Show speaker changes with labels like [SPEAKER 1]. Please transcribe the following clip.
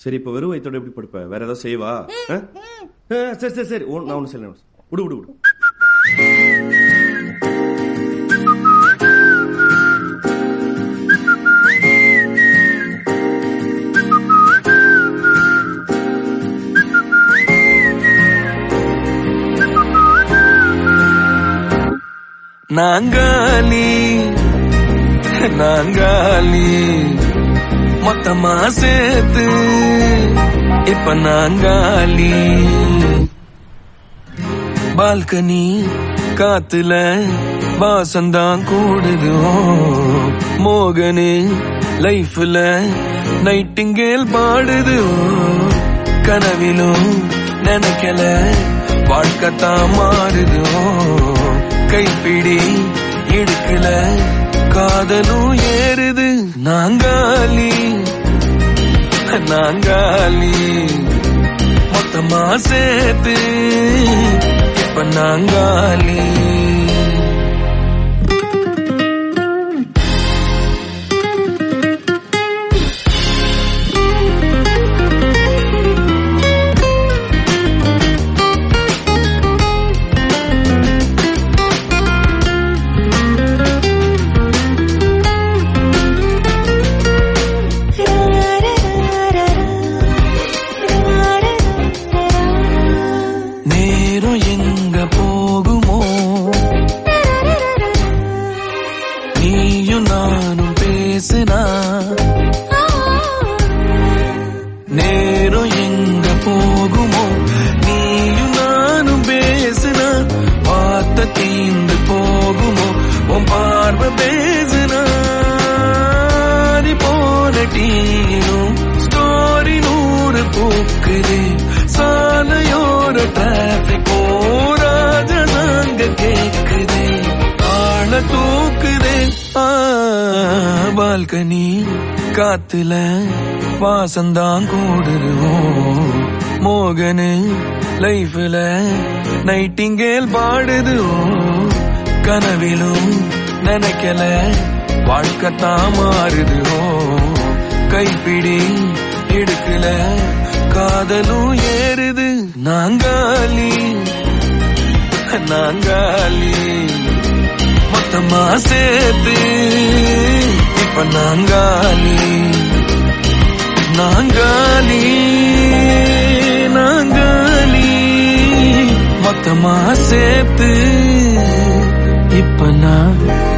[SPEAKER 1] சரி இப்ப வெறும் வயித்தோட எப்படி படுப்ப வேற ஏதாவது செய்வா ஆ? ஆ, சரி சரி சரி ஒண்ணு- நான் ஒண்ணு சொல்ல விடு விடு விடு
[SPEAKER 2] நாங்காலி நாங்காலி மொத்தமா சேர்த்து இப்ப நாங்காலி பால்கனி காத்துல வாசந்தான் கூடுதோ மோகனு லைஃப்ல நைட்டிங்கேல் பாடுது கனவிலும் நினைக்கல வாழ்க்கைத்தான் மாறுதோ கைப்பிடி இடுக்கல காதலும் ஏறுது நாங்காலி நாங்காலி மொத்தமா சேர்த்து இப்ப நாங்காலி நேரம் எங்க போகுமோ நீயும் நானும் பேசினா நேரம் எங்க போகுமோ நீயும் நானும் பேசினா பார்த்த தீந்து போகுமோ உன் பார்வை பேசினா நீ போன டீனும் ஸ்டோரி நூறு பூக்குது சாலையோர டிராபிக் ஓராஜ நாங்க கேக்குதே ஆள தூக்குதே ஆ, பால்கனி காத்துல வாசந்தான் கூடுதுவோம் மோகனு லைஃப்ல நைட்டிங்கேல் பாடுதுவோம் கனவிலும் நினைக்கல வாழ்க்கைத்தான் மாறுதுவோ கைப்பிடி இடுக்கல காதலும் ஏறுது நாங்காலி நாங்காலி மொத்தமா சேர்த்து இப்ப நாங்காலி நாங்காலி நாங்காலி மொத்தமா சேர்த்து இப்ப நான்